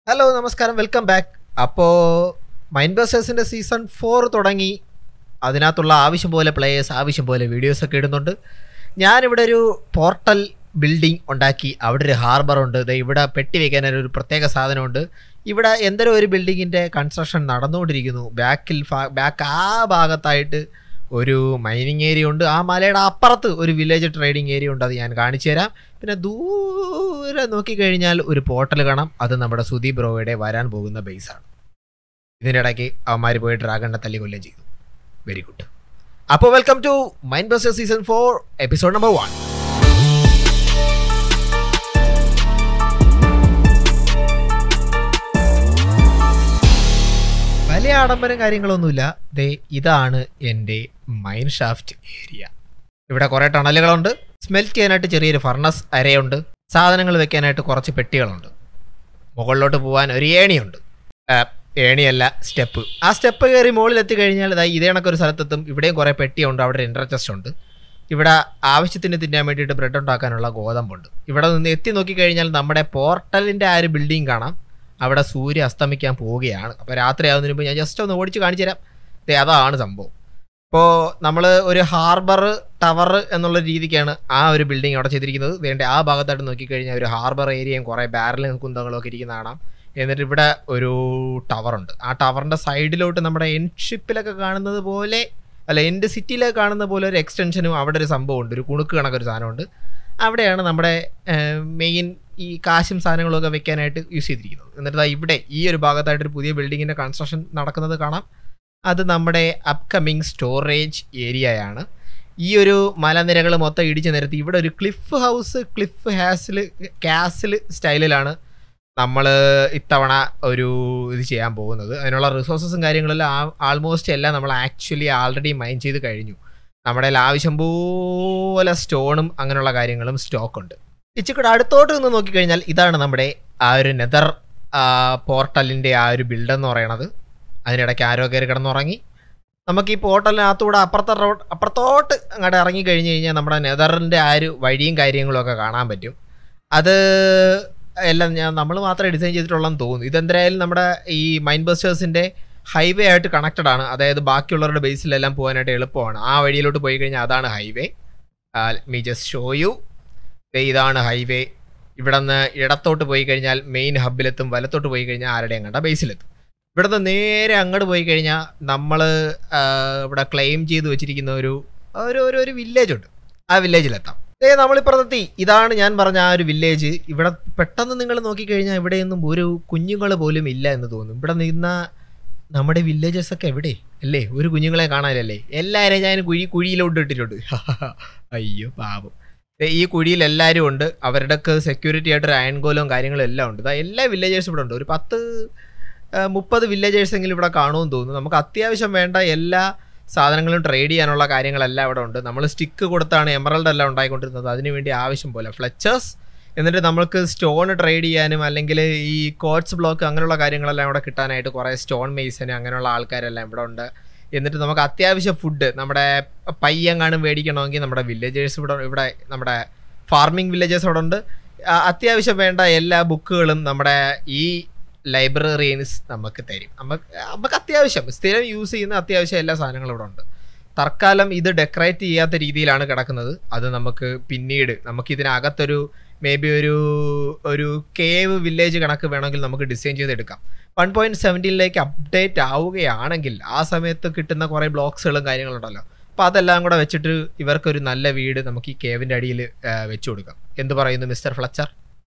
Hello നമസ്കാരം welcome back അപ്പോൾ mind ബസ്റ്റേഴ്സിൻ്റെ സീസൺ ഫോർ തുടങ്ങി അതിനകത്തുള്ള ആവശ്യം പോലെ പ്ലേയേഴ്സ് ആവശ്യം പോലെ വീഡിയോസൊക്കെ ഇടുന്നുണ്ട് ഞാനിവിടെ ഒരു പോർട്ടൽ ബിൽഡിംഗ് ഉണ്ടാക്കി അവിടെ ഒരു ഹാർബർ ഉണ്ട് ദേ ഇവിടെ പെട്ടി വെക്കാൻ ഒരു പ്രത്യേക സാധനമുണ്ട് ഇവിടെ എന്തൊരു ഒരു ബിൽഡിങ്ങിൻ്റെ കൺസ്ട്രക്ഷൻ നടന്നുകൊണ്ടിരിക്കുന്നു ബാക്കിൽ ബാക്ക് ആ ഭാഗത്തായിട്ട് ഒരു മൈനിങ് ഏരിയ ഉണ്ട് ആ മലയുടെ അപ്പുറത്ത് ഒരു വില്ലേജ് ട്രേഡിംഗ് ഏരിയ ഉണ്ട് അത് ഞാൻ കാണിച്ചു തരാം പിന്നെ ദൂരെ നോക്കിക്കഴിഞ്ഞാൽ ഒരു പോർട്ടൽ കാണാം അത് നമ്മുടെ സുധി ബ്രോയുടെ വരാൻ പോകുന്ന ബേസാണ് ഇതിനിടയ്ക്ക് അവന്മാർ പോയി ഡ്രാഗണിനെ തല്ലി കൊല്ലുകയും ചെയ്തു വെരി ഗുഡ് അപ്പോൾ welcome to Mind Buster season four episode number one വലിയ ആഡംബരം കാര്യങ്ങളൊന്നുമില്ല ദേ ഇതാണ് എൻ്റെ മൈൻ ഷാഫ്റ്റ് ഏരിയ ഇവിടെ കുറേ ടണലുകളുണ്ട് സ്മെൽറ്റ് ചെയ്യാനായിട്ട് ചെറിയൊരു ഫർണസ് അരയുണ്ട് സാധനങ്ങൾ വെക്കാനായിട്ട് കുറച്ച് പെട്ടികളുണ്ട് മുകളിലോട്ട് പോകാൻ ഒരു ഏണിയുണ്ട് ആ, ഏണിയല്ല സ്റ്റെപ്പ് ആ സ്റ്റെപ്പ് കയറി മുകളിൽ എത്തിക്കഴിഞ്ഞാൽ ഇതാ ഇതേ കണക്കൊരു സ്ഥലത്തെത്തും ഇവിടെയും കുറേ പെട്ടിയുണ്ട് അവിടെ ഒരു ഇൻ്റർചെസ്റ്റ് ഉണ്ട് ഇവിടെ ആവശ്യത്തിന് തിന്നാൻ വേണ്ടിയിട്ട് ബ്രെഡ് ഉണ്ടാക്കാനുള്ള ഗോതമ്പുണ്ട് ഇവിടെ നിന്ന് എത്തി നോക്കിക്കഴിഞ്ഞാൽ നമ്മുടെ പോർട്ടലിൻ്റെ ആ ഒരു ബിൽഡിംഗ് കാണാം അവിടെ സൂര്യ അസ്തമിക്കാൻ പോവുകയാണ് അപ്പോൾ രാത്രി ആവുന്നതിന് മുമ്പ് ഞാൻ ജസ്റ്റ് ഒന്ന് ഓടിച്ച് കാണിച്ചു തരാം ദേ അതാണ് സംഭവം ഇപ്പോൾ നമ്മൾ ഒരു ഹാർബർ ടവർ എന്നുള്ള രീതിക്കാണ് ആ ഒരു ബിൽഡിംഗ് അവിടെ ചെയ്തിരിക്കുന്നത് വേണ്ട ആ ഭാഗത്തായിട്ട് നോക്കിക്കഴിഞ്ഞാൽ ഒരു ഹാർബർ ഏരിയയും കുറേ ബാരലും കുന്തങ്ങളും ഒക്കെ ഇരിക്കുന്ന കാണാം എന്നിട്ട് ഇവിടെ ഒരു ടവറുണ്ട് ആ ടവറിൻ്റെ സൈഡിലോട്ട് നമ്മുടെ എൻഷിപ്പിലൊക്കെ കാണുന്നത് പോലെ അല്ല എൻ്റെ സിറ്റിയിലൊക്കെ കാണുന്ന പോലെ ഒരു എക്സ്റ്റൻഷനും അവിടെ ഒരു സംഭവമുണ്ട് ഒരു കുണുക്ക് കണക്കൊരു സാധനമുണ്ട് അവിടെയാണ് നമ്മുടെ മെയിൻ ഈ കാശും സാധനങ്ങളും ഒക്കെ വെക്കാനായിട്ട് യൂസ് ചെയ്തിരിക്കുന്നത് എന്നിട്ട് ദാ ഇവിടെ ഈ ഒരു ഭാഗത്തായിട്ട് ഒരു പുതിയ ബിൽഡിങ്ങിൻ്റെ കൺസ്ട്രക്ഷൻ നടക്കുന്നത് കാണാം അത് നമ്മുടെ അപ്കമിങ് സ്റ്റോറേജ് ഏരിയയാണ് ഈ ഒരു മലനിരകൾ മൊത്തം ഇടിച്ചു നിരത്തി ഇവിടെ ഒരു ക്ലിഫ് ഹൗസ് ക്ലിഫ് ഹാസിൽ കാസിൽ സ്റ്റൈലിലാണ് നമ്മൾ ഇത്തവണ ഒരു ഇത് ചെയ്യാൻ പോകുന്നത് അതിനുള്ള റിസോഴ്സസും കാര്യങ്ങളെല്ലാം ആൾമോസ്റ്റ് എല്ലാം നമ്മൾ ആക്ച്വലി ആൾറെഡി മൈൻ ചെയ്ത് കഴിഞ്ഞു നമ്മുടെ കയ്യിൽ ആവശ്യം പോലെ സ്റ്റോണും അങ്ങനെയുള്ള കാര്യങ്ങളും സ്റ്റോക്ക് ഉണ്ട് ഇച്ചിക്കൂടെ അടുത്തോട്ട് നിന്ന് നോക്കിക്കഴിഞ്ഞാൽ ഇതാണ് നമ്മുടെ ആ ഒരു നെതർ പോർട്ടലിൻ്റെ ആ ഒരു ബിൽഡ് എന്ന് പറയണത് അതിനിടയ്ക്ക് ആരോ കയറി കിടന്നുറങ്ങി നമുക്ക് ഈ പോർട്ടലിനകത്തൂടെ അപ്പുറത്തെ റോഡ് അപ്പുറത്തോട്ട് അങ്ങോട്ട് ഇറങ്ങി കഴിഞ്ഞ് കഴിഞ്ഞാൽ നമ്മുടെ നെതറിൻ്റെ ആ ഒരു വഴിയും കാര്യങ്ങളും ഒക്കെ കാണാൻ പറ്റും അത് എല്ലാം ഞാൻ നമ്മൾ മാത്രമേ ഡിസൈൻ ചെയ്തിട്ടുള്ളതെന്ന് തോന്നുന്നു ഇതെന്തായാലും നമ്മുടെ ഈ മൈൻഡ് ബസ്റ്റേഴ്സിൻ്റെ ഹൈവേ ആയിട്ട് കണക്റ്റഡ് ആണ് അതായത് ബാക്കിയുള്ളവരുടെ ബേസിലെല്ലാം പോകാനായിട്ട് എളുപ്പമാണ് ആ വഴിയിലോട്ട് പോയി കഴിഞ്ഞാൽ അതാണ് highway me just show you ഇതാണ് ഹൈവേ ഇവിടെ നിന്ന് ഇടത്തോട്ട് പോയി കഴിഞ്ഞാൽ മെയിൻ ഹബിലെത്തും വലത്തോട്ട് പോയി കഴിഞ്ഞാൽ ആരുടെ അങ്ങോട്ടാ ബേസിലെത്തും ഇവിടെ നിന്ന് നേരെ അങ്ങോട്ട് പോയി കഴിഞ്ഞാൽ നമ്മൾ ഇവിടെ ക്ലെയിം ചെയ്ത് വെച്ചിരിക്കുന്ന ഒരു ഒരു ഒരു ഒരു വില്ലേജ് ഉണ്ട് ആ വില്ലേജിലെത്താം ഏ നമ്മളിപ്പുറത്തെത്തി ഇതാണ് ഞാൻ പറഞ്ഞ ആ ഒരു വില്ലേജ് ഇവിടെ പെട്ടെന്ന് നിങ്ങൾ നോക്കിക്കഴിഞ്ഞാൽ ഇവിടെയൊന്നും ഒരു കുഞ്ഞുങ്ങൾ പോലും ഇല്ല എന്ന് തോന്നും ഇവിടെ നിന്ന നമ്മുടെ വില്ലേജസ് ഒക്കെ എവിടെ അല്ലേ ഒരു കുഞ്ഞുങ്ങളെ കാണാനല്ലേ എല്ലാവരെയും ഞാൻ കുഴി കുഴിയിലോട്ട് ഇട്ടിട്ടുണ്ട് അയ്യോ പാപം ദേ ഈ കുഴിയിൽ എല്ലാവരും ഉണ്ട് അവരുടെയൊക്കെ സെക്യൂരിറ്റി ആയിട്ട് ഒരു അയൺകോലവും കാര്യങ്ങളും എല്ലാം ഉണ്ട് ദാ എല്ലാ വില്ലേജേഴ്സും ഇവിടെ ഉണ്ട് ഒരു പത്ത് ആ, മുപ്പത് വില്ലേജേഴ്സ് എങ്കിലും ഇവിടെ കാണുമെന്ന് തോന്നുന്നു നമുക്ക് അത്യാവശ്യം വേണ്ട എല്ലാ സാധനങ്ങളും ട്രേഡ് ചെയ്യാനുള്ള കാര്യങ്ങളെല്ലാം ഇവിടെ ഉണ്ട് നമ്മൾ സ്റ്റിക്ക് കൊടുത്താണ് എമറൽഡ് എല്ലാം ഉണ്ടായിക്കൊണ്ടിരുന്നത് അതിനുവേണ്ടി ആവശ്യം പോലെ ഫ്ലെച്ചേഴ്സ് എന്നിട്ട് നമുക്ക് സ്റ്റോൺ ട്രേഡ് ചെയ്യാനും അല്ലെങ്കിൽ ഈ കോട്സ് ബ്ലോക്ക് അങ്ങനെയുള്ള കാര്യങ്ങളെല്ലാം ഇവിടെ കിട്ടാനായിട്ട് കുറേ സ്റ്റോൺ മെയ്സന് അങ്ങനെയുള്ള ആൾക്കാരെല്ലാം ഇവിടെ ഉണ്ട് എന്നിട്ട് നമുക്ക് അത്യാവശ്യം ഫുഡ് നമ്മുടെ പയ്യങ്ങാനും മേടിക്കണമെങ്കിൽ നമ്മുടെ വില്ലേജേഴ്സ് ഇവിടെ ഇവിടെ നമ്മുടെ ഫാർമിംഗ് വില്ലേജേഴ്സ് ഇവിടെ ഉണ്ട് ആ, അത്യാവശ്യം വേണ്ട എല്ലാ ബുക്കുകളും നമ്മുടെ ഈ ലൈബ്രറീൻസ് നമുക്ക് തരും നമുക്ക് നമുക്ക് അത്യാവശ്യം സ്ഥിരം യൂസ് ചെയ്യുന്ന അത്യാവശ്യം എല്ലാ സാധനങ്ങളും ഇവിടെ ഉണ്ട് തൽക്കാലം ഇത് ഡെക്കറേറ്റ് ചെയ്യാത്ത രീതിയിലാണ് കിടക്കുന്നത് അത് നമുക്ക് പിന്നീട് നമുക്ക് ഇതിനകത്തൊരു മേ ബി ഒരു ഒരു കേവ് വില്ലേജ് കണക്ക് വേണമെങ്കിൽ നമുക്ക് ഡിസൈൻ ചെയ്തെടുക്കാം വൺ പോയിന്റ് സെവൻറ്റീനിലേക്ക് അപ്ഡേറ്റ് ആവുകയാണെങ്കിൽ ആ സമയത്ത് കിട്ടുന്ന കുറേ ബ്ലോക്സുകളും കാര്യങ്ങളുണ്ടല്ലോ അപ്പോൾ അതെല്ലാം കൂടെ വെച്ചിട്ട് ഇവർക്കൊരു നല്ല വീട് നമുക്ക് ഈ കേവിൻ്റെ അടിയിൽ വെച്ചു കൊടുക്കാം എന്ത് പറയുന്നു മിസ്റ്റർ ഫ്ലച്ചർ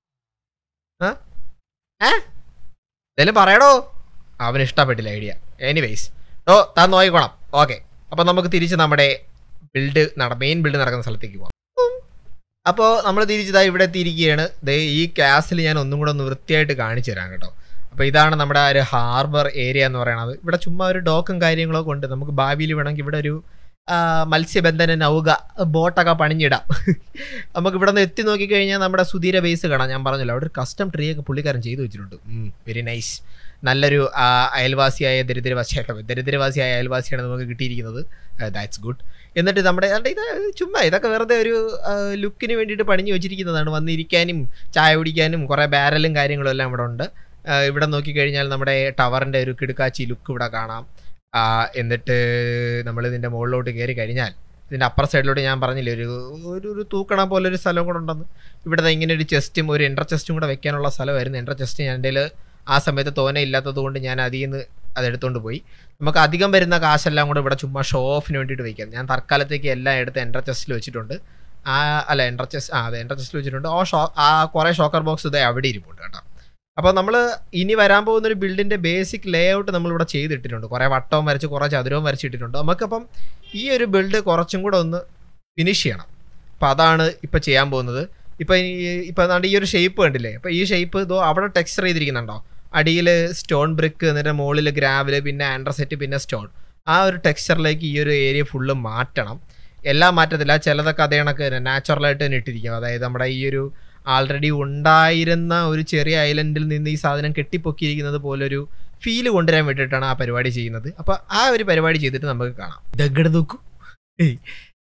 ആ ഏ എന്തായാലും പറയടോ അവന് ഇഷ്ടപ്പെട്ടില്ല ഐഡിയ എനിവേയ്സ് ഓ താൻ നോക്കിക്കോണം ഓക്കെ അപ്പോൾ നമുക്ക് തിരിച്ച് നമ്മുടെ ബിൽഡ് നട മെയിൻ ബിൽഡ് നടക്കുന്ന സ്ഥലത്തേക്ക് പോകാം അപ്പോൾ നമ്മൾ തിരിച്ചതാ ഇവിടെ എത്തിയിരിക്കുകയാണ് ദേ ഈ ക്ലാസ്സിൽ ഞാൻ ഒന്നും കൂടെ ഒന്ന് വൃത്തിയായിട്ട് കാണിച്ചു തരാം കേട്ടോ അപ്പോൾ ഇതാണ് നമ്മുടെ ആ ഒരു ഹാർബർ ഏരിയ എന്ന് പറയുന്നത് ഇവിടെ ചുമ്മാ ഒരു ഡോക്കും കാര്യങ്ങളൊക്കെ ഉണ്ട് നമുക്ക് ഭാവിയിൽ വേണമെങ്കിൽ ഇവിടെ ഒരു ആ, മത്സ്യബന്ധന നൗക ബോട്ടൊക്കെ പണിഞ്ഞിടാം നമുക്ക് ഇവിടെ നിന്ന് എത്തി നോക്കിക്കഴിഞ്ഞാൽ നമ്മുടെ സുധീര ബേസ് കാണാം ഞാൻ പറഞ്ഞല്ലോ അവിടെ ഒരു കസ്റ്റം ട്രീ ഒക്കെ പുള്ളിക്കാരൻ ചെയ്തു വെച്ചിട്ടുണ്ട് വെരി നൈസ് നല്ലൊരു ആ, അയൽവാസിയായ ദരിദ്രവാസി ദരിദ്രവാസിയായ അയൽവാസിയാണ് നമുക്ക് കിട്ടിയിരിക്കുന്നത് ദാറ്റ്സ് ഗുഡ് എന്നിട്ട് നമ്മുടെ അല്ല ഇത് ചുമ്മാ ഇതൊക്കെ വെറുതെ ഒരു ലുക്കിന് വേണ്ടിയിട്ട് പണിഞ്ഞു വെച്ചിരിക്കുന്നതാണ് വന്നിരിക്കാനും ചായ കുടിക്കാനും കുറേ ബാരലും കാര്യങ്ങളും എല്ലാം ഇവിടെ ഉണ്ട് ആ, ഇവിടെ നോക്കിക്കഴിഞ്ഞാൽ നമ്മുടെ ടവറിൻ്റെ ഒരു കിടുക്കാച്ചി ലുക്ക് ഇവിടെ കാണാം ആ, എന്നിട്ട് നമ്മൾ ഇതിൻ്റെ മുകളിലോട്ട് കയറി കഴിഞ്ഞാൽ ഇതിൻ്റെ അപ്പർ സൈഡിലോട്ട് ഞാൻ പറഞ്ഞില്ലേ ഒരു ഒരു ഒരു തൂക്കണ പോലെ ഒരു സ്ഥലം കൂടെ ഉണ്ടെന്ന് ഇവിടെ ദാ ഇങ്ങനെ ഒരു ചെസ്റ്റും ഒരു എൻ്റർ ചെസ്റ്റും കൂടെ വെക്കാനുള്ള സ്ഥലമായിരുന്നു എൻ്റർ ചെസ്റ്റ് ഞാൻ എൻ്റെ ആ സമയത്ത് തോനെ ഇല്ലാത്തത് കൊണ്ട് ഞാൻ അതിൽ നിന്ന് അതെടുത്തുകൊണ്ട് പോയി നമുക്ക് അധികം വരുന്ന കാശെല്ലാം കൂടെ ഇവിടെ ചുമ്മാ ഷോ ഓഫിന് വേണ്ടിയിട്ട് വയ്ക്കാം ഞാൻ തൽക്കാലത്തേക്ക് എല്ലാം എടുത്ത് എൻ്റർ ചെസ്റ്റിൽ വെച്ചിട്ടുണ്ട് ആ അല്ല എൻ്റർ ചെസ്റ്റ് ആ അതെ എൻ്റർ ചെസ്റ്റിൽ വെച്ചിട്ടുണ്ട് ആ ഷോ ആ കുറേ ഷോക്കർ ബോക്സ് ഇതേ അവിടെ ഇരിപ്പുണ്ട് കേട്ടോ അപ്പോൾ നമ്മൾ ഇനി വരാൻ പോകുന്ന ഒരു ബിൽഡിൻ്റെ ബേസിക് ലേ ഔട്ട് നമ്മളിവിടെ ചെയ്തിട്ടിട്ടുണ്ട് കുറേ വട്ടവും വരച്ച് കുറേ ചതുരവും വരച്ചിട്ടിട്ടുണ്ട് നമുക്കപ്പം ഈ ഒരു ബിൽഡ് കുറച്ചും കൂടെ ഒന്ന് ഫിനിഷ് ചെയ്യണം അപ്പോൾ അതാണ് ഇപ്പോൾ ചെയ്യാൻ പോകുന്നത് ഇപ്പം ഈ ഇപ്പം ഏതാണ്ട് ഈ ഒരു ഷേപ്പ് കണ്ടില്ലേ അപ്പോൾ ഈ ഷേപ്പ് ഇതോ അവിടെ ടെക്സ്ചർ ചെയ്തിരിക്കുന്നുണ്ടോ അടിയിൽ സ്റ്റോൺ ബ്രിക്ക് എന്നിട്ട് മുകളിൽ ഗ്രാവല് പിന്നെ ആൻഡ്രസെറ്റ് പിന്നെ സ്റ്റോൺ ആ ഒരു ടെക്സ്ചറിലേക്ക് ഈ ഒരു ഏരിയ ഫുള്ള് മാറ്റണം എല്ലാം മാറ്റത്തില്ല ചിലതൊക്കെ അതേ കണക്ക് നാച്ചുറലായിട്ട് തന്നെ ഇട്ടിരിക്കും അതായത് നമ്മുടെ ഈ ഒരു ആൾറെഡി ഉണ്ടായിരുന്ന ഒരു ചെറിയ ഐലൻഡിൽ നിന്ന് ഈ സാധനം കെട്ടിപ്പൊക്കിയിരിക്കുന്നത് പോലൊരു ഫീല് കൊണ്ടുവരാൻ വേണ്ടിയിട്ടാണ് ആ പരിപാടി ചെയ്യുന്നത് അപ്പോൾ ആ ഒരു പരിപാടി ചെയ്തിട്ട് നമുക്ക് കാണാം ഇതങ്ങട് നോക്കൂ ഏയ്.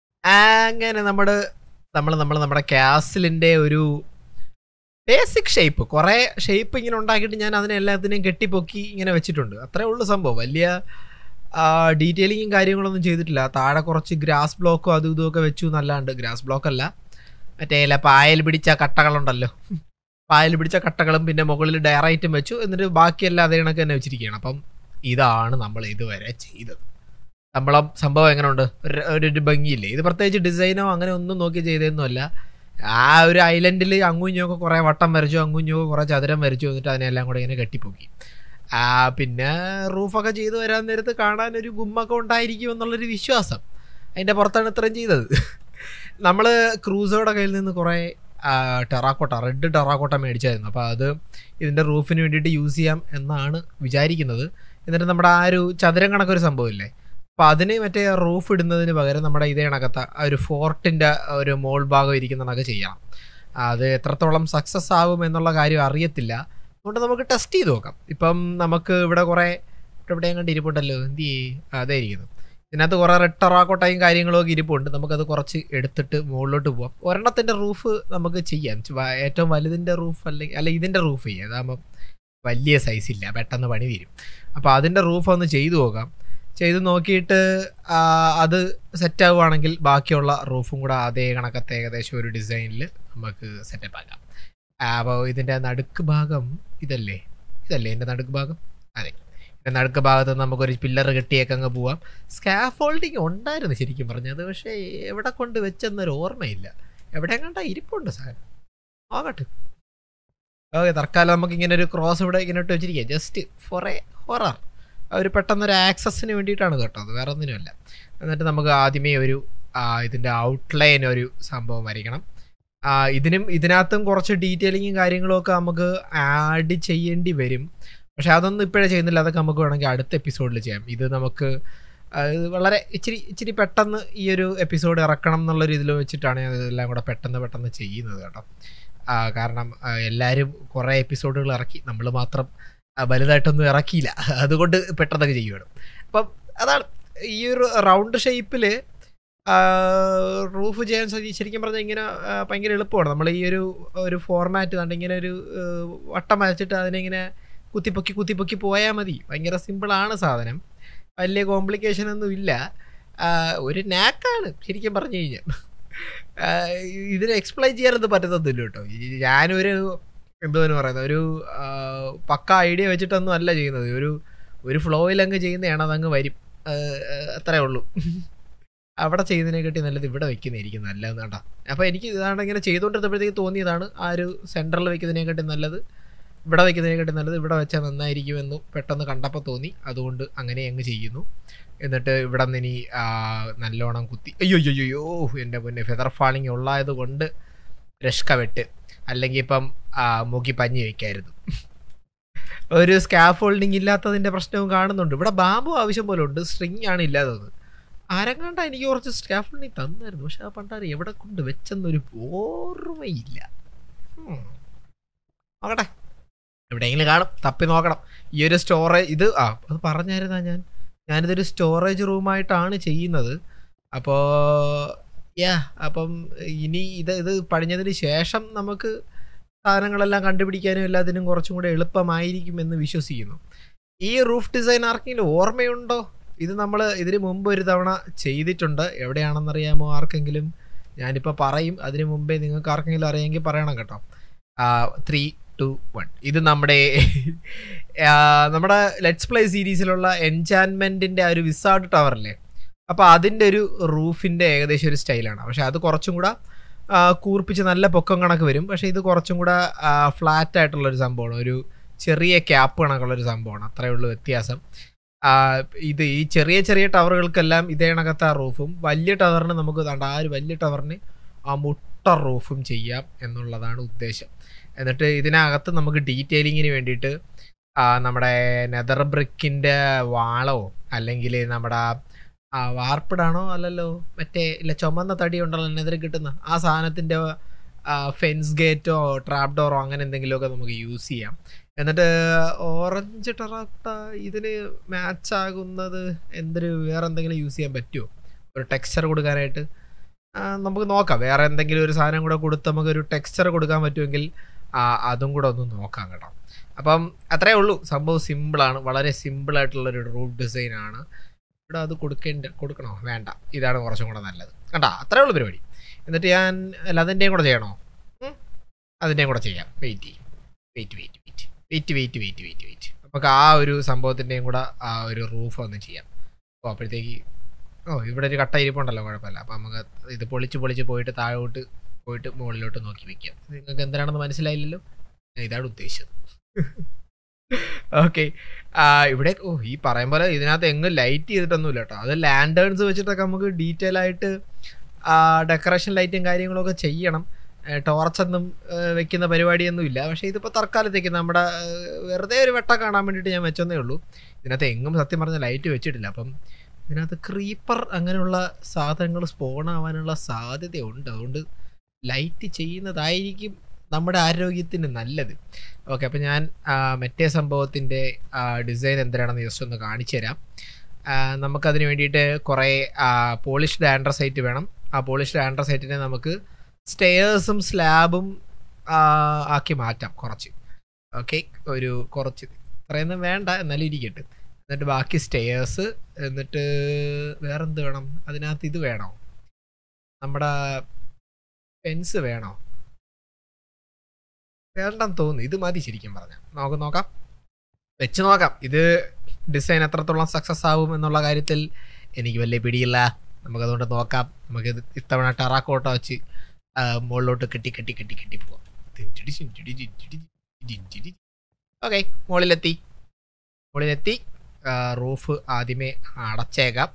അങ്ങനെ നമ്മുടെ നമ്മൾ നമ്മൾ നമ്മുടെ ക്യാസിലിൻ്റെ ഒരു ബേസിക് ഷേപ്പ് കുറേ ഷേപ്പ് ഇങ്ങനെ ഉണ്ടാക്കിയിട്ട് ഞാൻ അതിനെ എല്ലാത്തിനെയും കെട്ടിപ്പൊക്കി ഇങ്ങനെ വെച്ചിട്ടുണ്ട് അത്രേ ഉള്ളൂ സംഭവം വലിയ ഡീറ്റെയിലിങ്ങും കാര്യങ്ങളൊന്നും ചെയ്തിട്ടില്ല താഴെ കുറച്ച് ഗ്രാസ് ബ്ലോക്കും അതും ഇതും ഒക്കെ വെച്ചു എന്നല്ലാണ്ട് ഗ്രാസ് ബ്ലോക്ക് അല്ല മറ്റേ ഇല്ല പായൽ പിടിച്ച കട്ടകളുണ്ടല്ലോ പായൽ പിടിച്ച കട്ടകളും പിന്നെ മുകളിൽ ഡയറൈറ്റും വെച്ചു എന്നിട്ട് ബാക്കിയെല്ലാം അതേ കണക്ക് തന്നെ വെച്ചിരിക്കുകയാണ് അപ്പം ഇതാണ് നമ്മൾ ഇതുവരെ ചെയ്തത് നമ്മളെ സംഭവം എങ്ങനെയുണ്ട് ഒരു ഒരു ഒരു ഭംഗിയില്ലേ ഇത് പ്രത്യേകിച്ച് ഡിസൈനോ അങ്ങനെ ഒന്നും നോക്കി ചെയ്തതൊന്നുമല്ല ആ ഒരു ഐലൻഡിൽ അങ്ങുഞ്ഞൊക്കെ കുറേ വട്ടം വരച്ചു അങ്ങുഞ്ഞൊക്കെ കുറേ ചതുരം വരച്ചു എന്നിട്ട് അതിനെല്ലാം കൂടെ ഇങ്ങനെ കെട്ടിപ്പൊക്കി ആ പിന്നെ റൂഫൊക്കെ ചെയ്തു വരാൻ നേരത്ത് കാണാൻ ഒരു ഗുമ്മൊക്കെ ഉണ്ടായിരിക്കും എന്നുള്ളൊരു വിശ്വാസം അതിൻ്റെ പുറത്താണ് ഇത്രയും ചെയ്തത് നമ്മൾ ക്രൂസോയുടെ കയ്യിൽ നിന്ന് കുറേ ടെറാക്കോട്ട റെഡ് ടെറാക്കോട്ട മേടിച്ചായിരുന്നു അപ്പോൾ അത് ഇതിൻ്റെ റൂഫിന് വേണ്ടിയിട്ട് യൂസ് ചെയ്യാം എന്നാണ് വിചാരിക്കുന്നത് എന്നിട്ട് നമ്മുടെ ആ ഒരു ചതുരം കണക്കൊരു സംഭവമില്ലേ അപ്പോൾ അതിന് മറ്റേ റൂഫ് ഇടുന്നതിന് പകരം നമ്മുടെ ഇതേ കണക്കത്ത ആ ഒരു ഫോർട്ടിൻ്റെ ഒരു മോൾ ഭാഗം ഇരിക്കുന്നതൊക്കെ ചെയ്യണം അത് എത്രത്തോളം സക്സസ് ആകും എന്നുള്ള കാര്യം അറിയത്തില്ല അതുകൊണ്ട് നമുക്ക് ടെസ്റ്റ് ചെയ്ത് നോക്കാം ഇപ്പം നമുക്ക് ഇവിടെ കുറേ ഇവിടെ എവിടെയും കണ്ട് ഇരിപ്പുണ്ടല്ലോ എന്ത് ചെയ്യേ അതേ ഇരിക്കുന്നു ഇതിനകത്ത് കുറേ റെഡ് ടെറാക്കോട്ടയും കാര്യങ്ങളും ഒക്കെ ഇരിപ്പുണ്ട് നമുക്കത് കുറച്ച് എടുത്തിട്ട് മുകളിലോട്ട് പോവാം ഒരെണ്ണത്തിൻ്റെ റൂഫ് നമുക്ക് ചെയ്യാം ച് വ- ഏറ്റവും വലുതിൻ്റെ റൂഫ് അല്ലെങ്കിൽ അല്ല ഇതിൻ്റെ റൂഫ് ചെയ്യാം അതാകുമ്പം വലിയ സൈസ് ഇല്ല പെട്ടെന്ന് പണി തീരും അപ്പോൾ അതിൻ്റെ റൂഫ് ഒന്ന് ചെയ്തു നോക്കാം ചെയ്ത് നോക്കിയിട്ട് ആ, അത് സെറ്റ് ആവുകയാണെങ്കിൽ ബാക്കിയുള്ള റൂഫും കൂടെ അതേ കണക്കത്തെ ഏകദേശം ഒരു ഡിസൈനിൽ നമുക്ക് സെറ്റപ്പ് ആക്കാം അപ്പോൾ ഇതിൻ്റെ നടുക്ക് ഭാഗം ഇതല്ലേ ഇതല്ലേ എൻ്റെ നടുക്ക് ഭാഗം അതെ ഇതിൻ്റെ നടുക്ക് ഭാഗത്ത് നമുക്കൊരു പില്ലർ കെട്ടിയൊക്കെ അങ്ങ് പോവാം സ്കാഫോൾഡിങ് ഉണ്ടായിരുന്നു ശരിക്കും പറഞ്ഞത് പക്ഷേ എവിടെ കൊണ്ട് വെച്ചെന്നൊരു ഓർമ്മയില്ല എവിടെ കണ്ടാ ഇരിപ്പുണ്ട് സാധനം നോക്കട്ടെ ഓക്കെ തൽക്കാലം നമുക്ക് ഇങ്ങനെ ഒരു ക്രോസ് ഇവിടെ ഇങ്ങനെ ഇട്ട് വെച്ചിരിക്കുക ജസ്റ്റ് ഫോർ എ ഹൊറർ അവർ പെട്ടെന്നൊരു ആക്സസിന് വേണ്ടിയിട്ടാണ് കേട്ടോ അത് വേറെ ഒന്നിനുമല്ല എന്നിട്ട് നമുക്ക് ആദ്യമേ ഒരു ആ, ഇതിൻ്റെ ഔട്ട്ലൈൻ ഒരു സംഭവം വരയ്ക്കണം ആ, ഇതിനും ഇതിനകത്തും കുറച്ച് ഡീറ്റെയിലിങ്ങും കാര്യങ്ങളും ഒക്കെ നമുക്ക് ആഡ് ചെയ്യേണ്ടി വരും പക്ഷെ അതൊന്നും ഇപ്പോഴേ ചെയ്യുന്നില്ല അതൊക്കെ നമുക്ക് വേണമെങ്കിൽ അടുത്ത എപ്പിസോഡിൽ ചെയ്യാം ഇത് നമുക്ക് ആ, ഇത് വളരെ ഇച്ചിരി ഇച്ചിരി പെട്ടെന്ന് ഈ ഒരു എപ്പിസോഡ് ഇറക്കണം എന്നുള്ള രീതിയിൽ വെച്ചിട്ടാണ് ഞാൻ ഇതെല്ലാം കൂടെ പെട്ടെന്ന് പെട്ടെന്ന് ചെയ്യുന്നത് കേട്ടോ ആ, കാരണം ആ, എല്ലാവരും കുറേ എപ്പിസോഡുകൾ ഇറക്കി നമ്മൾ മാത്രം ആ, വലുതായിട്ടൊന്നും ഇറക്കിയില്ല അതുകൊണ്ട് പെട്ടെന്നൊക്കെ ചെയ്യുവാണ് അപ്പം അതാണ് ഈ ഒരു റൗണ്ട് ഷേപ്പിൽ റൂഫ് ചെയ്യാൻ ശരി- ശരിക്കും പറഞ്ഞാൽ ഇങ്ങനെ ആ, ഭയങ്കര എളുപ്പമാണ് നമ്മൾ ഈ ഒരു ഒരു ഫോർമാറ്റ് കണ്ട് ഇങ്ങനെ ഒരു ആ, വട്ടം വരച്ചിട്ട് അതിനിങ്ങനെ കുത്തിപ്പൊക്കി കുത്തിപ്പൊക്കി പോയാൽ മതി ഭയങ്കര സിമ്പിളാണ് സാധനം വലിയ കോംപ്ലിക്കേഷൻ ഒന്നും ഇല്ല ആ, ഒരു നാക്കാണ് ശരിക്കും പറഞ്ഞു കഴിഞ്ഞാൽ ആ, ഇതിന് എക്സ്പ്ലെയിൻ ചെയ്യാനൊന്നും പറ്റത്തൊന്നുമില്ല കേട്ടോ ഈ ഞാനൊരു എന്തോന്ന് പറയുന്നത് ഒരു ആ, പക്ക ഐഡിയ വെച്ചിട്ടൊന്നും അല്ല ചെയ്യുന്നത് ഒരു ഒരു ഫ്ലോയിൽ അങ്ങ് ചെയ്യുന്നതാണ് അതങ്ങ് വരും ആ, ആ, അത്രേ ഉള്ളൂ അവിടെ ചെയ്യുന്നതിനെക്കാട്ടി നല്ലത് ഇവിടെ വെക്കുന്നതായിരിക്കും നല്ലതെന്ന് കേട്ടോ അപ്പോൾ എനിക്ക് ഇതാണ് ഇങ്ങനെ ചെയ്തുകൊണ്ടിരുന്നപ്പോഴത്തേക്ക് തോന്നിയതാണ് ആ ഒരു സെൻറ്ററിൽ വെക്കുന്നതിനെക്കാട്ടി നല്ലത് ഇവിടെ വെക്കുന്നതിനെക്കാട്ടി നല്ലത് ഇവിടെ വെച്ചാൽ നന്നായിരിക്കുമെന്ന് പെട്ടെന്ന് കണ്ടപ്പോൾ തോന്നി അതുകൊണ്ട് അങ്ങനെ അങ്ങ് ചെയ്യുന്നു എന്നിട്ട് ഇവിടെ നിന്ന് ഇനി ആ, നല്ലോണം കുത്തി അയ്യോ അയ്യോ അയ്യോ എൻ്റെ മുന്നേ ഫെദർ ഫാളിങ് ഉള്ളായത് കൊണ്ട് രഷ്ക വെട്ട് അല്ലെങ്കിൽ ഇപ്പം ആ, മൂക്കി പഞ്ഞി വെക്കായിരുന്നു ഒരു സ്കാഫ് ഹോൾഡിങ് ഇല്ലാത്തതിൻ്റെ പ്രശ്നവും കാണുന്നുണ്ട് ഇവിടെ ബാമ്പു ആവശ്യം പോലെ ഉണ്ട് സ്ട്രിങ് ആണ് ഇല്ലാത്തത് ആരെങ്ങാണ്ട എനിക്ക് കുറച്ച് സ്കാഫ് ഹോൾഡിങ് തന്നായിരുന്നു പക്ഷെ ആ പണ്ടാറ് എവിടെ കൊണ്ട് വെച്ചെന്നൊരു ഓർമ്മയില്ല ഉം. നോക്കട്ടെ എവിടെയെങ്കിലും കാണും തപ്പി നോക്കണം ഈ ഒരു സ്റ്റോറേജ് ഇത് ആ അത് പറഞ്ഞായിരുന്നാ ഞാൻ ഞാനിതൊരു സ്റ്റോറേജ് റൂമായിട്ടാണ് ചെയ്യുന്നത് അപ്പോൾ യാ അപ്പം ഇനി ഇത് ഇത് പണിഞ്ഞതിന് ശേഷം നമുക്ക് സാധനങ്ങളെല്ലാം കണ്ടുപിടിക്കാനും എല്ലാത്തിനും കുറച്ചും കൂടെ എളുപ്പമായിരിക്കുമെന്ന് വിശ്വസിക്കുന്നു ഈ റൂഫ് ഡിസൈൻ ആർക്കെങ്കിലും ഓർമ്മയുണ്ടോ ഇത് നമ്മൾ ഇതിന് മുമ്പ് ഒരു തവണ ചെയ്തിട്ടുണ്ട് എവിടെയാണെന്നറിയാമോ ആർക്കെങ്കിലും ഞാനിപ്പോൾ പറയും അതിന് മുമ്പേ നിങ്ങൾക്ക് ആർക്കെങ്കിലും അറിയാമെങ്കിൽ പറയണം കേട്ടോ ത്രീ ടു വൺ ഇത് നമ്മുടെ ആ, നമ്മുടെ ലെറ്റ്സ് പ്ലേ സീരീസിലുള്ള എൻചാൻമെൻറ്റിൻ്റെ ആ ഒരു വിസാർഡ് ടവറില്ലേ അപ്പോൾ അതിൻ്റെ ഒരു റൂഫിൻ്റെ ഏകദേശം ഒരു സ്റ്റൈലാണ് പക്ഷേ അത് കുറച്ചും കൂടെ ആ, കൂർപ്പിച്ച് നല്ല പൊക്കം കണക്ക് വരും പക്ഷേ ഇത് കുറച്ചും കൂടെ ഫ്ലാറ്റ് ആയിട്ടുള്ളൊരു സംഭവമാണ് ഒരു ചെറിയ ക്യാപ്പ് കണക്കുള്ളൊരു സംഭവമാണ് അത്രയേ ഉള്ളൂ വ്യത്യാസം ആ, ഇത് ഈ ചെറിയ ചെറിയ ടവറുകൾക്കെല്ലാം ഇതേ കണക്കത്തെ ആ റൂഫും വലിയ ടവറിന് നമുക്ക് ദാണ്ട ആ ഒരു വലിയ ടവറിന് ആ മുട്ട റൂഫും ചെയ്യാം എന്നുള്ളതാണ് ഉദ്ദേശം എന്നിട്ട് ഇതിനകത്ത് നമുക്ക് ഡീറ്റെയിലിങ്ങിന് വേണ്ടിയിട്ട് ആ, നമ്മുടെ നെതർ ബ്രിക്കിൻ്റെ വാളോ അല്ലെങ്കിൽ നമ്മുടെ ആ വാർപ്പിടാണോ അല്ലല്ലോ മറ്റേ ഇല്ല ചുമന്ന തടി ഉണ്ടല്ലോ നെതർ കിട്ടുന്ന ആ സാധനത്തിൻ്റെ ഫെൻസ് ഗേറ്റോ ട്രാപ്പ് ഡോറോ അങ്ങനെ എന്തെങ്കിലുമൊക്കെ നമുക്ക് യൂസ് ചെയ്യാം എന്നിട്ട് ഓറഞ്ച് ടെറാട്ട ഇതിന് മാച്ച് ആകുന്നത് എന്തൊരു വേറെ എന്തെങ്കിലും യൂസ് ചെയ്യാൻ പറ്റുമോ ഒരു ടെക്സ്ചർ കൊടുക്കാനായിട്ട് ആ, നമുക്ക് നോക്കാം വേറെ എന്തെങ്കിലും ഒരു സാധനം കൂടെ കൊടുത്ത് നമുക്ക് ഒരു ടെക്സ്ചർ കൊടുക്കാൻ പറ്റുമെങ്കിൽ ആ, അതും കൂടെ ഒന്ന് നോക്കാം കേട്ടോ അപ്പം അത്രേ ഉള്ളൂ സംഭവം സിമ്പിളാണ് വളരെ സിമ്പിളായിട്ടുള്ളൊരു റൂഫ് ഡിസൈനാണ് ഇവിടെ അത് കൊടുക്കേണ്ട കൊടുക്കണോ വേണ്ട ഇതാണ് കുറച്ചും കൂടെ നല്ലത് കണ്ടാ അത്രേ ഉള്ളൂ പരിപാടി എന്നിട്ട് ഞാൻ അല്ല അതിൻ്റെയും കൂടെ ചെയ്യണോ ഉം? അതിൻ്റെയും കൂടെ ചെയ്യാം വെയിറ്റ് ചെയ്യും wait wait wait wait wait wait wait wait നമുക്ക് ആ ഒരു സംഭവത്തിൻ്റെയും കൂടെ ആ ഒരു റൂഫ് ഒന്ന് ചെയ്യാം അപ്പോൾ അപ്പോഴത്തേക്ക് ഓ ഇവിടെ ഒരു കട്ട ഇരിപ്പുണ്ടല്ലോ കുഴപ്പമില്ല അപ്പോൾ നമുക്ക് ഇത് പൊളിച്ച് പൊളിച്ച് പോയിട്ട് താഴോട്ട് പോയിട്ട് മുകളിലോട്ട് നോക്കി വെക്കാം ഇത് നിങ്ങൾക്ക് എന്തിനാണെന്ന് മനസ്സിലായില്ലല്ലോ ഞാൻ ഇതാണ് ഉദ്ദേശിച്ചത് ഓക്കെ ഇവിടെ ഓ ഈ പറയും പോലെ ഇതിനകത്ത് എങ്ങും ലൈറ്റ് ചെയ്തിട്ടൊന്നുമില്ല കേട്ടോ അത് ലാൻഡേൺസ് വെച്ചിട്ടൊക്കെ നമുക്ക് ഡീറ്റെയിൽ ആയിട്ട് ഡെക്കറേഷൻ ലൈറ്റും കാര്യങ്ങളൊക്കെ ചെയ്യണം ടോർച്ചൊന്നും വെക്കുന്ന പരിപാടിയൊന്നും ഇല്ല പക്ഷേ ഇതിപ്പോൾ തൽക്കാലത്തേക്ക് നമ്മുടെ ആ, വെറുതെ ഒരു വെട്ടം കാണാൻ വേണ്ടിയിട്ട് ഞാൻ വെച്ചെന്നേ ഉള്ളൂ ഇതിനകത്ത് എങ്ങും സത്യം പറഞ്ഞ ലൈറ്റ് വെച്ചിട്ടില്ല അപ്പം ഇതിനകത്ത് ക്രീപ്പർ അങ്ങനെയുള്ള സാധനങ്ങൾ സ്പോൺ ആവാനുള്ള സാധ്യതയുണ്ട് അതുകൊണ്ട് ലൈറ്റ് ചെയ്യുന്നതായിരിക്കും നമ്മുടെ ആരോഗ്യത്തിന് നല്ലത് ഓക്കെ അപ്പം ഞാൻ ആ, മറ്റേ സംഭവത്തിൻ്റെ ഡിസൈൻ എന്തിനാണെന്ന് ജസ്റ്റ് ഒന്ന് കാണിച്ചു തരാം ആ, നമുക്കതിന് വേണ്ടിയിട്ട് കുറേ പോളിഷ്ഡ് ആൻഡ്രസൈറ്റ് വേണം ആ പോളിഷ്ഡ് ആൻഡ്രസൈറ്റിനെ നമുക്ക് സ്റ്റെയേഴ്സും സ്ലാബും ആക്കി മാറ്റാം കുറച്ച് ഓക്കെ ഒരു കുറച്ച് ഇത്രയൊന്നും വേണ്ട എന്നാലും ഇരിക്കട്ടെ എന്നിട്ട് ബാക്കി സ്റ്റെയേഴ്സ് എന്നിട്ട് വേറെന്ത് വേണം അതിനകത്ത് ഇത് വേണോ നമ്മുടെ ഫെൻസ് വേണോ വേണ്ടെന്ന് തോന്നുന്നു ഇത് മതി ശരിക്കും പറഞ്ഞ നമുക്ക് നോക്കാം വെച്ച് നോക്കാം ഇത് ഡിസൈൻ എത്രത്തോളം സക്സസ് ആവും എന്നുള്ള കാര്യത്തിൽ എനിക്ക് വലിയ പിടിയില്ല നമുക്കതുകൊണ്ട് നോക്കാം നമുക്ക് ഇത് ഇത്തവണ ടെറാക്കോട്ട വെച്ച് ആ, മുകളിലോട്ട് കെട്ടി കെട്ടി കെട്ടി കെട്ടി പോവാം ഓക്കെ മുകളിലെത്തി മുകളിലെത്തി ആ, റൂഫ് ആദ്യമേ അടച്ചേക്കാം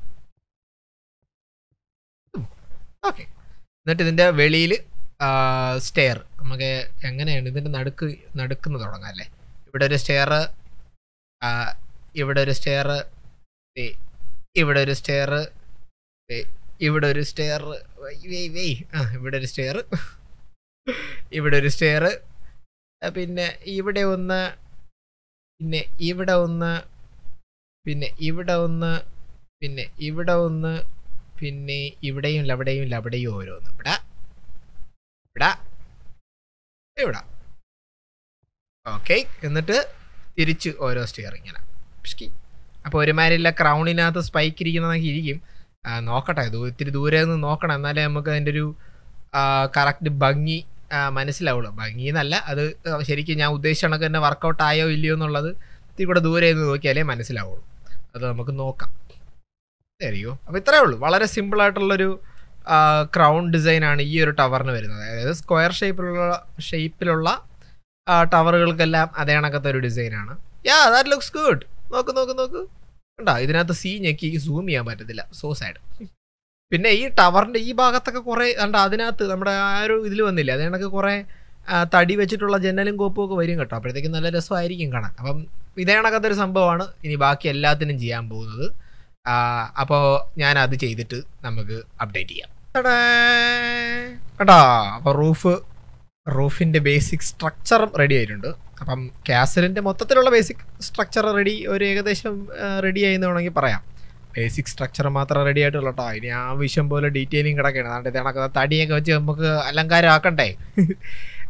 ഓക്കെ എന്നിട്ട് ഇതിൻ്റെ വെളിയിൽ സ്റ്റെയർ നമുക്ക് എങ്ങനെയാണ് ഇതിൻ്റെ നടുക്ക് നടുക്കുന്ന് തുടങ്ങാം അല്ലേ ഇവിടെ ഒരു സ്റ്റെയർ ഇവിടെ ഒരു സ്റ്റെയർ ഇവിടെ ഒരു സ്റ്റെയർ ഇവിടെ ഒരു സ്റ്റെയർ ആ ഇവിടെ ഒരു സ്റ്റെയർ ഇവിടെ ഒരു സ്റ്റെയർ പിന്നെ ഇവിടെ ഒന്ന് പിന്നെ ഇവിടെ ഒന്ന് പിന്നെ ഇവിടെ ഒന്ന് പിന്നെ ഇവിടെ ഒന്ന് പിന്നെ ഇവിടെയും ഇല്ല അവിടെയും ഇല്ല അവിടെയും ഓരോന്ന് ഇവിടെ ഇവിടെ ഇവിടെ ഓക്കെ എന്നിട്ട് തിരിച്ച് ഓരോ സ്റ്റെയർ ഇങ്ങനെ പിഷ്കി അപ്പോൾ ഒരുമാതിരില്ല ക്രൗണിനകത്ത് സ്പൈക്ക് ഇരിക്കുന്നതൊക്കെ ഇരിക്കും ആ, നോക്കട്ടെ ഇത് ഇത്തിരി ദൂരെ നിന്ന് നോക്കണം എന്നാലേ നമുക്ക് അതിൻ്റെ ഒരു കറക്റ്റ് ഭംഗി ആ, മനസ്സിലാവുള്ളൂ ഭംഗി എന്നല്ല അത് ശരിക്കും ഞാൻ ഉദ്ദേശിച്ച കണക്ക് തന്നെ വർക്കൗട്ട് ആയോ ഇല്ലയോ എന്നുള്ളത് ഇത്തിരി കൂടെ ദൂരെ നിന്ന് നോക്കിയാലേ മനസ്സിലാവുള്ളൂ അത് നമുക്ക് നോക്കാം ശരിയോ അപ്പോൾ ഇത്രയേ ഉള്ളൂ വളരെ സിമ്പിൾ ആയിട്ടുള്ളൊരു ക്രൗൺ ഡിസൈനാണ് ഈ ഒരു ടവറിന് വരുന്നത് അതായത് സ്ക്വയർ ഷേപ്പിലുള്ള ഷേപ്പിലുള്ള ടവറുകൾക്കെല്ലാം അതേ കണക്കത്തെ ഒരു ഡിസൈനാണ് യാ ദാറ്റ് ലുക്സ് ഗുഡ് നോക്ക് നോക്ക് നോക്ക് കണ്ടോ ഇതിനകത്ത് സീ ഞെക്കി സൂം ചെയ്യാൻ പറ്റത്തില്ല സോ സാഡ് പിന്നെ ഈ ടവറിൻ്റെ ഈ ഭാഗത്തൊക്കെ കുറേ കണ്ട അതിനകത്ത് നമ്മുടെ ആ ഒരു ഇതിൽ വന്നില്ല അത് കണക്ക് കുറേ ആ, തടി വെച്ചിട്ടുള്ള ജനലും കോപ്പും ഒക്കെ വരും കേട്ടോ അപ്പോഴത്തേക്കും നല്ല രസമായിരിക്കും കാണാൻ അപ്പം ഇതേ കണക്കത്തെ ഒരു സംഭവമാണ് ഇനി ബാക്കി എല്ലാത്തിനും ചെയ്യാൻ പോകുന്നത് അപ്പോൾ ഞാൻ അത് ചെയ്തിട്ട് നമുക്ക് അപ്ഡേറ്റ് ചെയ്യാം ടടാ! കേട്ടോ അപ്പോൾ റൂഫ് റൂഫിൻ്റെ ബേസിക് സ്ട്രക്ചറും റെഡി ആയിട്ടുണ്ട് അപ്പം കാസലിൻ്റെ മൊത്തത്തിലുള്ള ബേസിക് സ്ട്രക്ചർ റെഡി ഒരു ഏകദേശം റെഡി ആയെന്ന് വേണമെങ്കിൽ പറയാം ബേസിക് സ്ട്രക്ചർ മാത്രം റെഡി ആയിട്ടുള്ളൂ കേട്ടോ ഇനി ആവശ്യം പോലെ ഡീറ്റെയിലിംഗ് കിടക്കുകയാണ് അതുകൊണ്ട് ഇത് കണക്ക് തടിയൊക്കെ വെച്ച് നമുക്ക് അലങ്കാരം ആക്കണ്ടേ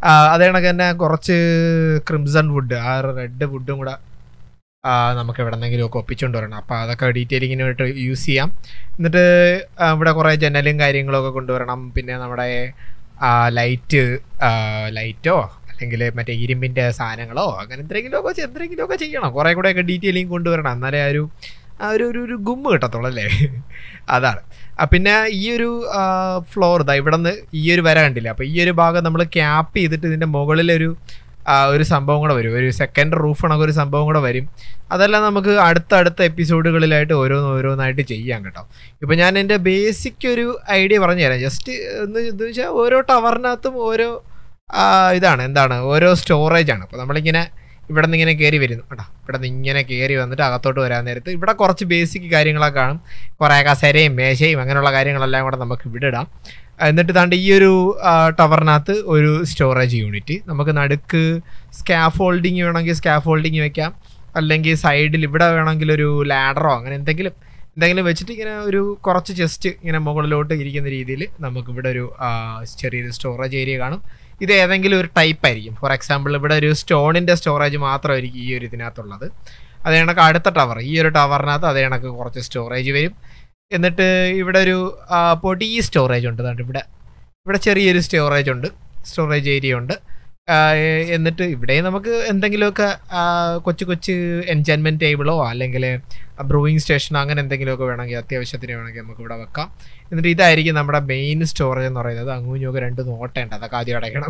അതേ കണക്ക് തന്നെ കുറച്ച് ക്രിംസൺ വുഡ് ആ റെഡ് വുഡും കൂടെ ആ, നമുക്ക് എവിടെ നിന്നെങ്കിലും ഒക്കെ ഒപ്പിച്ചുകൊണ്ട് വരണം അപ്പോൾ അതൊക്കെ ഡീറ്റെയിലിങ്ങിനായിട്ട് യൂസ് ചെയ്യാം എന്നിട്ട് ആ, ഇവിടെ കുറേ ജനലും കാര്യങ്ങളൊക്കെ കൊണ്ടുവരണം പിന്നെ നമ്മുടെ ലൈറ്റ് ലൈറ്റോ അല്ലെങ്കിൽ മറ്റേ ഇരുമ്പിൻ്റെ സാധനങ്ങളോ അങ്ങനെ എന്തെങ്കിലുമൊക്കെ ചെ- എന്തെങ്കിലുമൊക്കെ ചെയ്യണം കുറേ കൂടെയൊക്കെ ഡീറ്റെയിലിംഗ് കൊണ്ടുവരണം എന്നാലേ ആ ഒരു ആ ഒരു ഒരു ഒരു ഗുമ്മ് കിട്ടത്തുള്ളൂ അല്ലേ അതാണ് ആ, പിന്നെ ഈ ഒരു ഫ്ലോർ ഇതാ ഇവിടെ നിന്ന് ഈ ഒരു വര കണ്ടില്ല അപ്പോൾ ഈ ഒരു ഭാഗം നമ്മൾ ക്യാപ്പ് ചെയ്തിട്ട് ഇതിൻ്റെ മുകളിലൊരു ആ, ഒരു സംഭവം കൂടെ വരും ഒരു സെക്കൻഡ് റൂഫ് കണക്ക് ഒരു സംഭവം കൂടെ വരും അതെല്ലാം നമുക്ക് അടുത്തടുത്ത എപ്പിസോഡുകളിലായിട്ട് ഓരോന്ന് ഓരോന്നായിട്ട് ചെയ്യാം കേട്ടോ ഇപ്പം ഞാൻ എൻ്റെ ബേസിക് ഒരു ഐഡിയ പറഞ്ഞു തരാം ജസ്റ്റ് എന്ന് എന്ന് വെച്ചാൽ ഓരോ ടവറിനകത്തും ഓരോ ആ, ഇതാണ് എന്താണ് ഓരോ സ്റ്റോറേജ് ആണ് അപ്പോൾ നമ്മളിങ്ങനെ ഇവിടെ നിന്ന് ഇങ്ങനെ കയറി വരുന്നു കേട്ടോ ഇവിടെ നിന്ന് ഇങ്ങനെ കയറി വന്നിട്ട് അകത്തോട്ട് വരാൻ നേരത്ത് ഇവിടെ കുറച്ച് ബേസിക് കാര്യങ്ങളൊക്കെ കാണും കുറേ കസേരയും മേശയും അങ്ങനെയുള്ള കാര്യങ്ങളെല്ലാം കൂടെ നമുക്ക് ഇവിടെ ഇടാം എന്നിട്ട് താണ്ട് ഈ ഒരു ആ, ടവറിനകത്ത് ഒരു സ്റ്റോറേജ് യൂണിറ്റ് നമുക്ക് നടുക്ക് സ്കാഫ് ഹോൾഡിങ് വേണമെങ്കിൽ സ്കാഫ് ഹോൾഡിങ് വെക്കാം അല്ലെങ്കിൽ സൈഡിൽ ഇവിടെ വേണമെങ്കിൽ ഒരു ലാഡറോ അങ്ങനെ എന്തെങ്കിലും എന്തെങ്കിലും വെച്ചിട്ട് ഇങ്ങനെ ഒരു കുറച്ച് ചെസ്റ്റ് ഇങ്ങനെ മുകളിലോട്ട് ഇരിക്കുന്ന രീതിയിൽ നമുക്ക് ഇവിടെ ഒരു ആ, ചെറിയൊരു സ്റ്റോറേജ് ഏരിയ കാണും ഇത് ഏതെങ്കിലും ഒരു ടൈപ്പ് ആയിരിക്കും ഫോർ എക്സാമ്പിൾ ഇവിടെ ഒരു സ്റ്റോണിൻ്റെ സ്റ്റോറേജ് മാത്രമായിരിക്കും ഈ ഒരു ഇതിനകത്തുള്ളത് അതേ കണക്ക് അടുത്ത ടവർ ഈ ഒരു ടവറിനകത്ത് അതേ കണക്ക് കുറച്ച് സ്റ്റോറേജ് വരും എന്നിട്ട് ഇവിടെ ഒരു ആ, പൊടി സ്റ്റോറേജ് ഉണ്ട് ദാണ്ട് ഇവിടെ ഇവിടെ ചെറിയൊരു സ്റ്റോറേജ് ഉണ്ട് സ്റ്റോറേജ് ഏരിയ ഉണ്ട് ആ, എ- എന്നിട്ട് ഇവിടെ നമുക്ക് എന്തെങ്കിലുമൊക്കെ ആ, കൊച്ചു കൊച്ചു എൻജോയ്മെൻറ്റ് ടേബിളോ അല്ലെങ്കിൽ ബ്രൂയിങ് സ്റ്റേഷനോ അങ്ങനെ എന്തെങ്കിലുമൊക്കെ വേണമെങ്കിൽ അത്യാവശ്യത്തിന് വേണമെങ്കിൽ നമുക്ക് ഇവിടെ വെക്കാം എന്നിട്ട് ഇതായിരിക്കും നമ്മുടെ മെയിൻ സ്റ്റോറേജ് എന്ന് പറയുന്നത് അങ്ങൂഞ്ഞൊക്കെ രണ്ട് നോട്ടേണ്ട അതൊക്കെ ആദ്യം അടയ്ക്കണം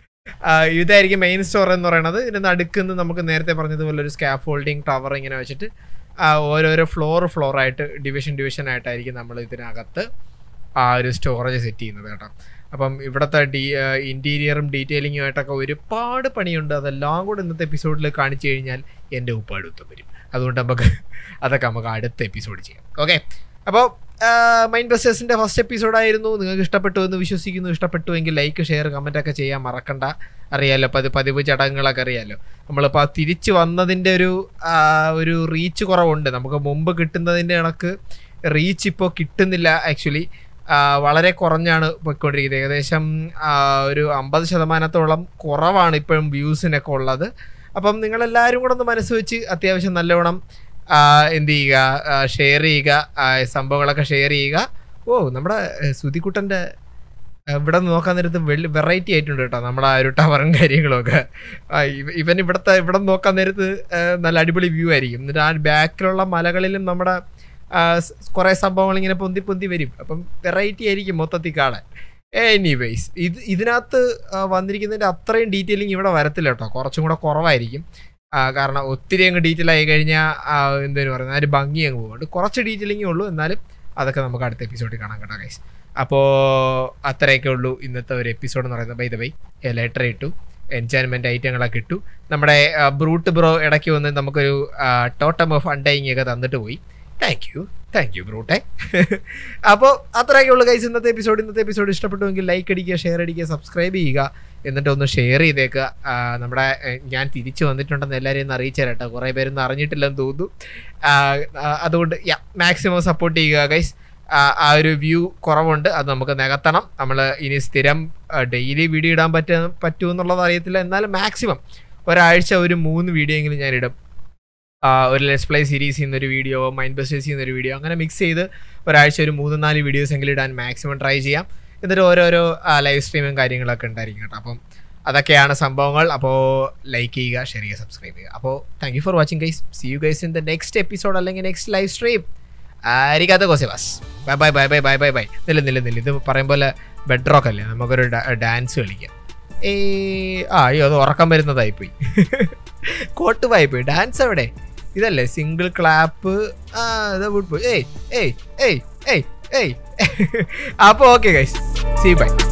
ആ, ഇതായിരിക്കും മെയിൻ സ്റ്റോറേജ് എന്ന് പറയുന്നത് ഇതിന് നടുക്കുന്ന് നമുക്ക് നേരത്തെ പറഞ്ഞതുപോലെ ഒരു സ്കാഫ് ഹോൾഡിങ് ടവർ ഇങ്ങനെ വെച്ചിട്ട് ആ, ഓരോരോ ഫ്ലോർ ഫ്ലോർ ആയിട്ട് ഡിവിഷൻ ഡിവിഷൻ ആയിട്ടായിരിക്കും നമ്മൾ ഇതിനകത്ത് ആ ഒരു സ്റ്റോറേജ് സെറ്റ് ചെയ്യുന്നത് കേട്ടോ അപ്പം ഇവിടുത്തെ ഡീ ഇൻറ്റീരിയറും ഡീറ്റെയിലിങ്ങും ആയിട്ടൊക്കെ ഒരുപാട് പണിയുണ്ട് അതെല്ലാം കൂടെ ഇന്നത്തെ എപ്പിസോഡിൽ കാണിച്ചു കഴിഞ്ഞാൽ എൻ്റെ ഉപ്പാട് ഉത്തം വരും അതുകൊണ്ട് നമുക്ക് അതൊക്കെ നമുക്ക് അടുത്ത എപ്പിസോഡ് ചെയ്യാം ഓക്കെ അപ്പോൾ മൈൻഡ് ബസ്റ്റേഴ്സിൻ്റെ ഫസ്റ്റ് എപ്പിസോഡായിരുന്നു നിങ്ങൾക്ക് ഇഷ്ടപ്പെട്ടു എന്ന് വിശ്വസിക്കുന്നു ഇഷ്ടപ്പെട്ടുവെങ്കിൽ ലൈക്ക് ഷെയർ കമൻ്റ് ഒക്കെ ചെയ്യാൻ മറക്കണ്ട അറിയാലോ പതി പതിവ് ചടങ്ങുകളൊക്കെ അറിയാലോ നമ്മളിപ്പോൾ തിരിച്ചു വന്നതിൻ്റെ ഒരു ആ, ഒരു റീച്ച് കുറവുണ്ട് നമുക്ക് മുമ്പ് കിട്ടുന്നതിൻ്റെ കണക്ക് റീച്ച് ഇപ്പോൾ കിട്ടുന്നില്ല ആക്ച്വലി വളരെ കുറഞ്ഞാണ് പോയിക്കൊണ്ടിരിക്കുന്നത് ഏകദേശം ആ, ഒരു അമ്പത് ശതമാനത്തോളം കുറവാണ് ഇപ്പോഴും വ്യൂസിനൊക്കെ ഉള്ളത് അപ്പം നിങ്ങളെല്ലാവരും കൂടെ ഒന്ന് മനസ്സ് വെച്ച് അത്യാവശ്യം നല്ലവണ്ണം ആ, എന്ത് ചെയ്യുക ഷെയർ ചെയ്യുക ആ, സംഭവങ്ങളൊക്കെ ഷെയർ ചെയ്യുക ഓ നമ്മുടെ ഏ, സുതിക്കുട്ടൻ്റെ ആ, ഇവിടെ നിന്ന് നോക്കാൻ നേരത്ത് വെള്ളി വെറൈറ്റി ആയിട്ടുണ്ട് കേട്ടോ നമ്മുടെ ആ ഒരു ടവറും കാര്യങ്ങളൊക്കെ ആ, ഇവ- ഇവൻ ഇവിടുത്തെ ഇവിടെ നിന്ന് നോക്കാൻ നേരത്ത് ആ, നല്ല അടിപൊളി വ്യൂ ആയിരിക്കും എന്നിട്ട് ആ ബാക്കിലുള്ള മലകളിലും നമ്മുടെ കുറേ സംഭവങ്ങൾ ഇങ്ങനെ പൊന്തി പൊന്തി വരും അപ്പം വെറൈറ്റി ആയിരിക്കും മൊത്തത്തിൽ കാണാൻ എനിവേയ്സ് ഇത് ഇതിനകത്ത് ആ, വന്നിരിക്കുന്നതിൻ്റെ അത്രയും ഡീറ്റെയിലിംഗ് ഇവിടെ വരത്തില്ല കേട്ടോ കുറച്ചും കൂടെ കുറവായിരിക്കും ആ, കാരണം ഒത്തിരി അങ്ങ് ഡീറ്റെയിൽ ആയി കഴിഞ്ഞാൽ എന്തെന്ന് പറയുന്നത് ആ ഒരു ഭംഗി അങ്ങ് പോകുന്നുണ്ട് കുറച്ച് ഡീറ്റെയിലിംഗേ ഉള്ളൂ എന്നാലും അതൊക്കെ നമുക്ക് അടുത്ത എപ്പിസോഡിൽ കാണാം കേട്ടോ ഗൈസ് അപ്പോൾ അത്രയൊക്കെ ഉള്ളൂ ഇന്നത്തെ ഒരു എപ്പിസോഡ് എന്ന് പറയുന്നത് ബൈ ദ ബൈ ലെറ്റർ ഇട്ടു എൻജോയ്മെൻറ്റ് ഐറ്റങ്ങളൊക്കെ ഇട്ടു നമ്മുടെ ബ്രൂട്ട് ബ്രോ ഇടയ്ക്ക് വന്ന് നമുക്കൊരു ടോട്ടം ഓഫ് അണ്ടൈങ് ഒക്കെ തന്നിട്ട് പോയി താങ്ക് യു താങ്ക് യു ബ്രൂട്ടെ അപ്പോൾ അത്രയൊക്കെ ഉള്ളൂ ഗൈസ് ഇന്നത്തെ എപ്പിസോഡ് ഇന്നത്തെ എപ്പിസോഡ് ഇഷ്ടപ്പെട്ടുവെങ്കിൽ ലൈക്ക് അടിക്കുക ഷെയർ അടിക്കുക സബ്സ്ക്രൈബ് ചെയ്യുക എന്നിട്ട് ഒന്ന് ഷെയർ ചെയ്തേക്കുക ആ, നമ്മുടെ ഏ, ഞാൻ തിരിച്ചു വന്നിട്ടുണ്ടെന്ന് എല്ലാവരെയും ഒന്ന് അറിയിച്ചു തരാം കേട്ടോ കുറേ പേരൊന്നും അറിഞ്ഞിട്ടില്ലെന്ന് തോന്നുന്നു ആ, ആ, അതുകൊണ്ട് യാ മാക്സിമം സപ്പോർട്ട് ചെയ്യുക ഗൈസ് ആ ഒരു വ്യൂ കുറവുണ്ട് അത് നമുക്ക് നികത്തണം നമ്മൾ ഇനി സ്ഥിരം ഡെയിലി വീഡിയോ ഇടാൻ പറ്റ പറ്റുമെന്നുള്ളത് അറിയത്തില്ല എന്നാലും മാക്സിമം ഒരാഴ്ച ഒരു മൂന്ന് വീഡിയോ എങ്കിലും ഞാൻ ഇടും ആ, ഒരു ലെസ് പ്ലേ സീരീസ് ചെയ്യുന്നൊരു വീഡിയോ മൈൻഡ് ബസ്റ്റേഴ്സ് ചെയ്യുന്നൊരു വീഡിയോ അങ്ങനെ മിക്സ് ചെയ്ത് ഒരാഴ്ച ഒരു മൂന്ന് നാല് വീഡിയോസ് എങ്കിലും ഇടാൻ മാക്സിമം ട്രൈ ചെയ്യാം എന്നിട്ട് ഓരോരോ ലൈവ് സ്ട്രീമും കാര്യങ്ങളൊക്കെ ഉണ്ടായിരിക്കും കേട്ടോ അപ്പം അതൊക്കെയാണ് സംഭവങ്ങൾ അപ്പോൾ ലൈക്ക് ചെയ്യുക ഷെയർ ചെയ്യുക സബ്സ്ക്രൈബ് ചെയ്യുക അപ്പോൾ thank you for watching guys see you guys in the next episode അല്ലെങ്കിൽ നെക്സ്റ്റ് ലൈവ് സ്ട്രീം ആരിക്കാത്ത കോസിവാസ് bye bye bye bye bye bye bye നില്ല നില്ല നില്ല ഇത് പറയും പോലെ ബെഡ് റോക്ക് അല്ലേ നമുക്കൊരു ഡാൻസ് കളിക്കാം ഏ ആ അയ്യോ അത് ഉറക്കം വരുന്നതായിപ്പോയി കോട്ടുമായി പോയി ഡാൻസ് എവിടെ ഇതല്ലേ സിംഗിൾ ക്ലാപ്പ് ആ ഇതാ പോയി ഏയ് ഏയ് ഏയ് ഏയ് ഏയ് അപ്പോൾ ഓക്കെ ഗൈസ് സി ബൈ